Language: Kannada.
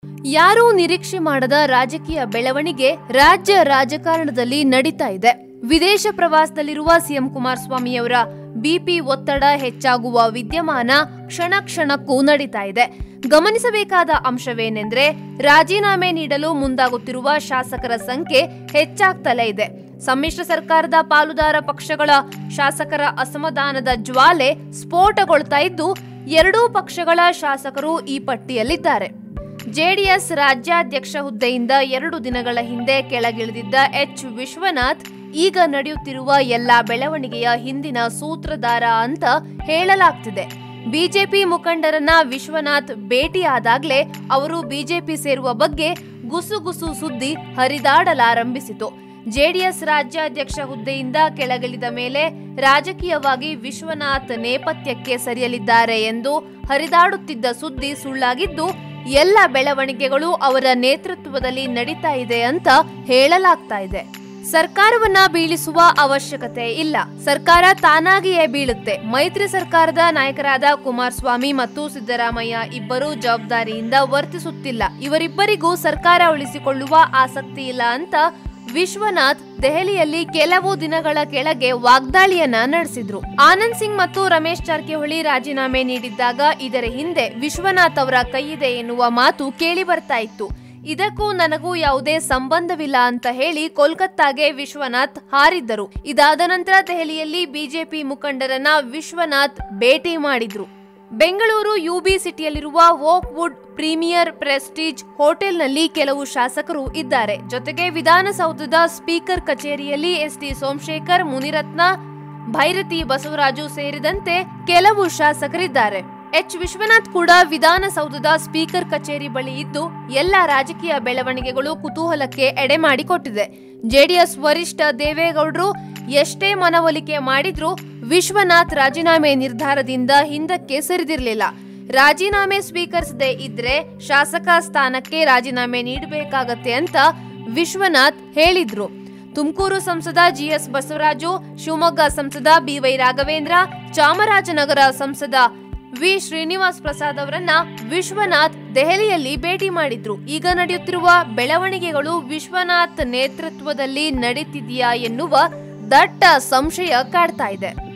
ಯಾರೂ ನಿರೀಕ್ಷೆ ಮಾಡದ ರಾಜಕೀಯ ಬೆಳವಣಿಗೆ ರಾಜ್ಯ ರಾಜಕಾರಣದಲ್ಲಿ ನಡೀತಾ ಇದೆ ವಿದೇಶ ಪ್ರವಾಸದಲ್ಲಿರುವ ಸಿಎಂ ಕುಮಾರಸ್ವಾಮಿಯವರ ಬಿಪಿ ಒತ್ತಡ ಹೆಚ್ಚಾಗುವ ವಿದ್ಯಮಾನ ಕ್ಷಣ ಕ್ಷಣಕ್ಕೂ ನಡೀತಾ ಇದೆ ಗಮನಿಸಬೇಕಾದ ಅಂಶವೇನೆಂದ್ರೆ ರಾಜೀನಾಮೆ ನೀಡಲು ಮುಂದಾಗುತ್ತಿರುವ ಶಾಸಕರ ಸಂಖ್ಯೆ ಹೆಚ್ಚಾಗ್ತಲೇ ಇದೆ ಸಮ್ಮಿಶ್ರ ಸರ್ಕಾರದ ಪಾಲುದಾರ ಪಕ್ಷಗಳ ಶಾಸಕರ ಅಸಮಾಧಾನದ ಜ್ವಾಲೆ ಸ್ಫೋಟಗೊಳ್ತಾ ಇದ್ದು ಎರಡೂ ಪಕ್ಷಗಳ ಶಾಸಕರು ಈ ಪಟ್ಟಿಯಲ್ಲಿದ್ದಾರೆ ಜೆಡಿಎಸ್ ರಾಜ್ಯಾಧ್ಯಕ್ಷ ಹುದ್ದೆಯಿಂದ ಎರಡು ದಿನಗಳ ಹಿಂದೆ ಕೆಳಗಿಳಿದಿದ್ದ ಎಚ್ ವಿಶ್ವನಾಥ್ ಈಗ ನಡೆಯುತ್ತಿರುವ ಎಲ್ಲಾ ಬೆಳವಣಿಗೆಯ ಹಿಂದಿನ ಸೂತ್ರಧಾರ ಅಂತ ಹೇಳಲಾಗ್ತಿದೆ ಬಿಜೆಪಿ ಮುಖಂಡರನ್ನ ವಿಶ್ವನಾಥ್ ಭೇಟಿಯಾದಾಗ್ಲೇ ಅವರು ಬಿಜೆಪಿ ಸೇರುವ ಬಗ್ಗೆ ಗುಸುಗುಸು ಸುದ್ದಿ ಹರಿದಾಡಲಾರಂಭಿಸಿತು ಜೆಡಿಎಸ್ ರಾಜ್ಯಾಧ್ಯಕ್ಷ ಹುದ್ದೆಯಿಂದ ಕೆಳಗಿಳಿದ ಮೇಲೆ ರಾಜಕೀಯವಾಗಿ ವಿಶ್ವನಾಥ್ ನೇಪಥ್ಯಕ್ಕೆ ಸರಿಯಲಿದ್ದಾರೆ ಎಂದು ಹರಿದಾಡುತ್ತಿದ್ದ ಸುದ್ದಿ ಸುಳ್ಳಾಗಿದ್ದು ಎಲ್ಲ ಬೆಳವಣಿಗೆಗಳು ಅವರ ನೇತೃತ್ವದಲ್ಲಿ ನಡೀತಾ ಇದೆ ಅಂತ ಹೇಳಲಾಗ್ತಾ ಇದೆ ಸರ್ಕಾರವನ್ನ ಬೀಳಿಸುವ ಅವಶ್ಯಕತೆ ಇಲ್ಲ ಸರ್ಕಾರ ತಾನಾಗಿಯೇ ಬೀಳುತ್ತೆ ಮೈತ್ರಿ ಸರ್ಕಾರದ ನಾಯಕರಾದ ಕುಮಾರಸ್ವಾಮಿ ಮತ್ತು ಸಿದ್ದರಾಮಯ್ಯ ಇಬ್ಬರೂ ಜವಾಬ್ದಾರಿಯಿಂದ ವರ್ತಿಸುತ್ತಿಲ್ಲ ಇವರಿಬ್ಬರಿಗೂ ಸರ್ಕಾರ ಉಳಿಸಿಕೊಳ್ಳುವ ಆಸಕ್ತಿ ಇಲ್ಲ ಅಂತ ವಿಶ್ವನಾಥ್ ದೆಹಲಿಯಲ್ಲಿ ಕೆಲವು ದಿನಗಳ ಕೆಳಗೆ ವಾಗ್ದಾಳಿಯನ್ನ ನಡೆಸಿದ್ರು ಆನಂದ್ ಸಿಂಗ್ ಮತ್ತು ರಮೇಶ್ ಜಾರಕಿಹೊಳಿ ರಾಜೀನಾಮೆ ನೀಡಿದ್ದಾಗ ಇದರ ಹಿಂದೆ ವಿಶ್ವನಾಥ್ ಅವರ ಕೈಯಿದೆ ಎನ್ನುವ ಮಾತು ಕೇಳಿ ಬರ್ತಾ ಇತ್ತು ಇದಕ್ಕೂ ನನಗೂ ಯಾವುದೇ ಸಂಬಂಧವಿಲ್ಲ ಅಂತ ಹೇಳಿ ಕೋಲ್ಕತ್ತಾಗೆ ವಿಶ್ವನಾಥ್ ಹಾರಿದ್ದರು ಇದಾದ ನಂತರ ದೆಹಲಿಯಲ್ಲಿ ಬಿಜೆಪಿ ಮುಖಂಡರನ್ನ ವಿಶ್ವನಾಥ್ ಭೇಟಿ ಮಾಡಿದ್ರು ಬೆಂಗಳೂರು ಯುಬಿ ಸಿಟಿಯಲ್ಲಿರುವ ವೋಕ್ ವುಡ್ ಪ್ರೀಮಿಯರ್ ಪ್ರೆಸ್ಟೀಜ್ ಹೋಟೆಲ್ನಲ್ಲಿ ಕೆಲವು ಶಾಸಕರು ಇದ್ದಾರೆ ಜೊತೆಗೆ ವಿಧಾನಸೌಧದ ಸ್ಪೀಕರ್ ಕಚೇರಿಯಲ್ಲಿ ಎಸ್ಟಿ ಸೋಮಶೇಖರ್ ಮುನಿರತ್ನ ಭೈರತಿ ಬಸವರಾಜು ಸೇರಿದಂತೆ ಕೆಲವು ಶಾಸಕರಿದ್ದಾರೆ ಎಚ್ ವಿಶ್ವನಾಥ್ ಕೂಡ ವಿಧಾನಸೌಧದ ಸ್ಪೀಕರ್ ಕಚೇರಿ ಬಳಿ ಇದ್ದು ಎಲ್ಲ ರಾಜಕೀಯ ಬೆಳವಣಿಗೆಗಳು ಕುತೂಹಲಕ್ಕೆ ಎಡೆ ಮಾಡಿಕೊಟ್ಟಿದೆ ಜೆಡಿಎಸ್ ವರಿಷ್ಠ ದೇವೇಗೌಡರು ಎಷ್ಟೇ ಮನವೊಲಿಕೆ ಮಾಡಿದ್ರೂ ವಿಶ್ವನಾಥ್ ರಾಜೀನಾಮೆ ನಿರ್ಧಾರದಿಂದ ಹಿಂದಕ್ಕೆ ಸರಿದಿರಲಿಲ್ಲ ರಾಜೀನಾಮೆ ಸ್ವೀಕರಿಸದೇ ಇದ್ರೆ ಶಾಸಕ ಸ್ಥಾನಕ್ಕೆ ರಾಜೀನಾಮೆ ನೀಡಬೇಕಾಗತ್ತೆ ಅಂತ ವಿಶ್ವನಾಥ್ ಹೇಳಿದ್ರು ತುಮಕೂರು ಸಂಸದ ಜಿಎಸ್ ಬಸವರಾಜು ಶಿವಮೊಗ್ಗ ಸಂಸದ ಬಿವೈ ರಾಘವೇಂದ್ರ ಚಾಮರಾಜನಗರ ಸಂಸದ ವಿ ಶ್ರೀನಿವಾಸ್ ಪ್ರಸಾದ್ ಅವರನ್ನ ವಿಶ್ವನಾಥ್ ದೆಹಲಿಯಲ್ಲಿ ಭೇಟಿ ಮಾಡಿದ್ರು ಈಗ ನಡೆಯುತ್ತಿರುವ ಬೆಳವಣಿಗೆಗಳು ವಿಶ್ವನಾಥ್ ನೇತೃತ್ವದಲ್ಲಿ ನಡೀತಿದೆಯಾ ಎನ್ನುವ ದಟ್ಟ ಸಂಶಯ ಕಾಡ್ತಾ ಇದೆ